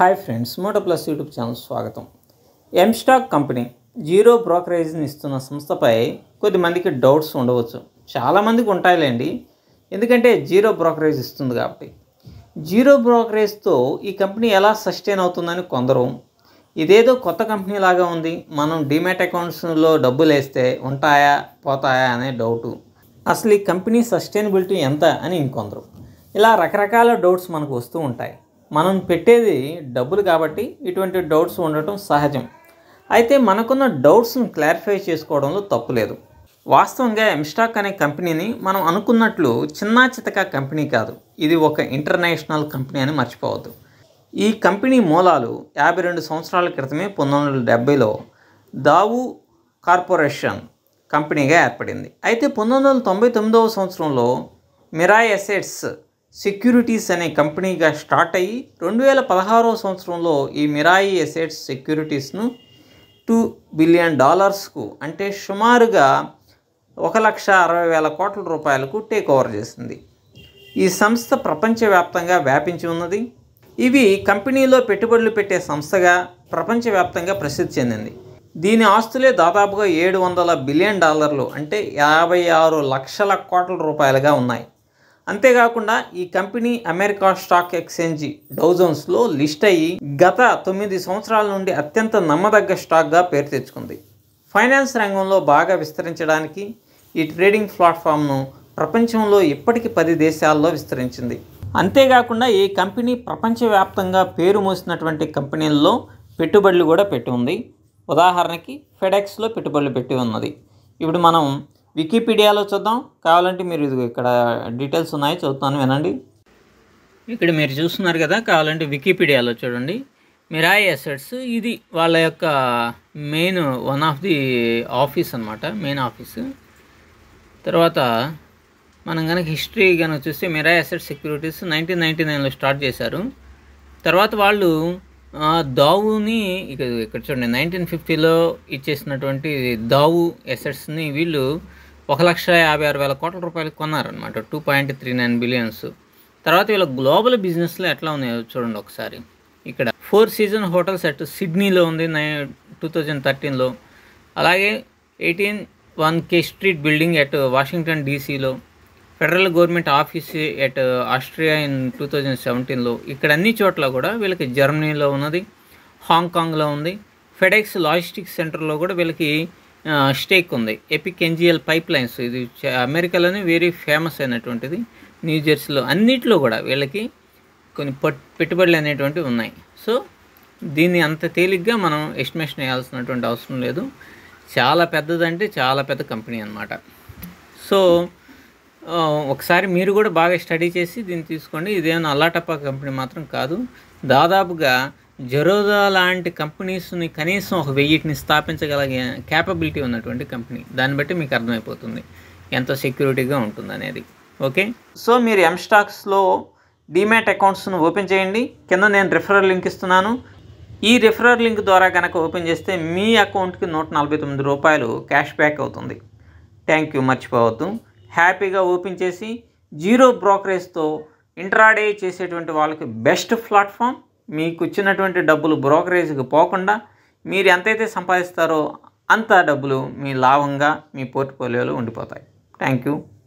hi friends Moto plus YouTube channel స్వాగతం mStock company zero బ్రోకరేజ్ని ఇస్తున్న సంస్థపై కొద్దిమందికి డౌట్స్ ఉండవచ్చు చాలామందికి ఉంటాయిలేండి ఎందుకంటే జీరో బ్రోకరేజ్ ఇస్తుంది కాబట్టి జీరో బ్రోకరేజ్తో ఈ కంపెనీ ఎలా సస్టైన్ అవుతుందని కొందరు ఇదేదో కొత్త కంపెనీ లాగా ఉంది మనం డిమాట్ అకౌంట్స్లో డబ్బులు వేస్తే ఉంటాయా పోతాయా అనే డౌటు అసలు ఈ కంపెనీ సస్టైనబిలిటీ ఎంత అని ఇంకొందరు ఇలా రకరకాల డౌట్స్ మనకు వస్తూ ఉంటాయి మనం పెట్టేది డబ్బులు కాబట్టి ఇటువంటి డౌట్స్ ఉండటం సహజం అయితే మనకున్న డౌట్స్ని క్లారిఫై చేసుకోవడంలో తప్పు లేదు వాస్తవంగా ఎంస్టాక్ అనే కంపెనీని మనం అనుకున్నట్లు చిన్నా చితక కంపెనీ కాదు ఇది ఒక ఇంటర్నేషనల్ కంపెనీ అని మర్చిపోవద్దు ఈ కంపెనీ మూలాలు యాభై రెండు సంవత్సరాల క్రితమే పంతొమ్మిది వందల డెబ్బైలో దావు కార్పొరేషన్ కంపెనీగా ఏర్పడింది అయితే పంతొమ్మిది వందల తొంభై తొమ్మిదవ సంవత్సరంలో మిరాయ్ అసెట్స్ సెక్యూరిటీస్ అనే కంపెనీగా స్టార్ట్ అయ్యి రెండు వేల పదహారవ సంవత్సరంలో ఈ మిరాయి అసెట్స్ సెక్యూరిటీస్ను టూ బిలియన్ డాలర్స్కు అంటే సుమారుగా ఒక లక్ష అరవై వేల కోట్ల రూపాయలకు టేక్ ఓవర్ చేసింది ఈ సంస్థ ప్రపంచవ్యాప్తంగా వ్యాపించి ఉన్నది ఇవి కంపెనీలో పెట్టుబడులు పెట్టే సంస్థగా ప్రపంచవ్యాప్తంగా ప్రసిద్ధి చెందింది దీని ఆస్తులే దాదాపుగా ఏడు వందల బిలియన్ డాలర్లు అంటే యాభై ఆరు లక్షల కోట్ల రూపాయలుగా ఉన్నాయి అంతేకాకుండా ఈ కంపెనీ అమెరికా స్టాక్ ఎక్స్చేంజ్ డౌజన్స్లో లిస్ట్ అయ్యి గత తొమ్మిది సంవత్సరాల నుండి అత్యంత నమ్మదగ్గ స్టాక్గా పేరు తెచ్చుకుంది ఫైనాన్స్ రంగంలో బాగా విస్తరించడానికి ఈ ట్రేడింగ్ ప్లాట్ఫామ్ను ప్రపంచంలో ఇప్పటికి పది దేశాల్లో విస్తరించింది అంతేకాకుండా ఈ కంపెనీ ప్రపంచవ్యాప్తంగా పేరు మోసినటువంటి కంపెనీల్లో పెట్టుబడులు కూడా పెట్టి ఉంది ఉదాహరణకి ఫెడెక్స్లో పెట్టుబడులు పెట్టి ఉన్నది ఇప్పుడు మనం వికీపీడియాలో చూద్దాం కావాలంటే మీరు ఇది ఇక్కడ డీటెయిల్స్ ఉన్నాయి చదువుతాను వినండి ఇక్కడ మీరు చూస్తున్నారు కదా కావాలంటే వికీపీడియాలో చూడండి మిరాయి అసెట్స్ ఇది వాళ్ళ యొక్క main one of the office అనమాట మెయిన్ ఆఫీస్ తర్వాత మనం కనుక హిస్టరీ కనుక చూస్తే Mirae asset securities nineteen ninety నైన్లో స్టార్ట్ చేశారు తర్వాత వాళ్ళు ఆ, దావుని ఇక ఇక్కడ చూడండి నైన్టీన్ ఫిఫ్టీలో ఇచ్చేసినటువంటి దావు ఎసెట్స్ని వీళ్ళు ఒక లక్ష యాభై ఆరు వేల కోట్ల రూపాయలు కొన్నారనమాట two point three nine billions తర్వాత వీళ్ళ గ్లోబల్ బిజినెస్లో ఎట్లా ఉన్నాయో చూడండి ఒకసారి ఇక్కడ ఫోర్ సీజన్ హోటల్స్ అట్ సిడ్నీలో ఉంది నై టూ థౌజండ్ థర్టీన్లో అలాగే eighteen one K street building at Washington డీసీలో federal government office at Austria in two thousand సెవెంటీన్లో ఇక్కడ అన్ని చోట్ల కూడా వీళ్ళకి జర్మనీలో ఉన్నది హాంకాంగ్లో ఉంది ఫెడెక్స్ లాజిస్టిక్స్ సెంటర్లో కూడా వీళ్ళకి స్టేక్ ఉంది ఎపిక్ ఎన్జిఎల్ పైప్ లైన్స్ ఇది చ- అమెరికాలోనే వెరీ ఫేమస్ అయినటువంటిది న్యూ జెర్సీలో అన్నిట్లో కూడా వీళ్ళకి కొన్ని పట్ పెట్టుబడులు అనేటువంటివి ఉన్నాయి సో దీన్ని అంత తేలిగ్గా మనం ఎస్టిమేషన్ వేయాల్సినటువంటి అవసరం లేదు చాలా పెద్దదంటే చాలా పెద్ద కంపెనీ అన్నమాట సో ఆ, ఒకసారి మీరు కూడా బాగా స్టడీ చేసి దీన్ని తీసుకోండి ఇదేమైనా అల్లాటప్ప కంపెనీ మాత్రం కాదు దాదాపుగా జరోదా లాంటి కంపెనీస్ని కనీసం ఒక వెయ్యిటిని స్థాపించగలిగే క్యాపబిలిటీ ఉన్నటువంటి కంపెనీ దాన్ని బట్టి మీకు అర్థమైపోతుంది ఎంత సెక్యూరిటీగా ఉంటుంది అనేది ఓకే సో మీరు ఎం స్టాక్స్లో డిమాట్ అకౌంట్స్ను ఓపెన్ చేయండి కింద నేను రిఫరల్ లింక్ ఇస్తున్నాను ఈ రిఫరల్ లింక్ ద్వారా కనుక ఓపెన్ చేస్తే మీ అకౌంట్కి నూట నలభై తొమ్మిది రూపాయలు క్యాష్ బ్యాక్ అవుతుంది థ్యాంక్ యూ మర్చిపోవద్దు హ్యాపీగా ఓపెన్ చేసి జీరో బ్రోకరేజ్తో ఇంట్రాడే చేసేటువంటి వాళ్ళకి బెస్ట్ ప్లాట్ఫామ్ మీకు ఇచ్చినటువంటి డబ్బులు బ్రోకరేజ్కి పోకుండా మీరు ఎంతైతే సంపాదిస్తారో అంత డబ్బులు మీ లాభంగా మీ పోర్ట్ఫోలియోలో ఉండిపోతాయి థ్యాంక్ యూ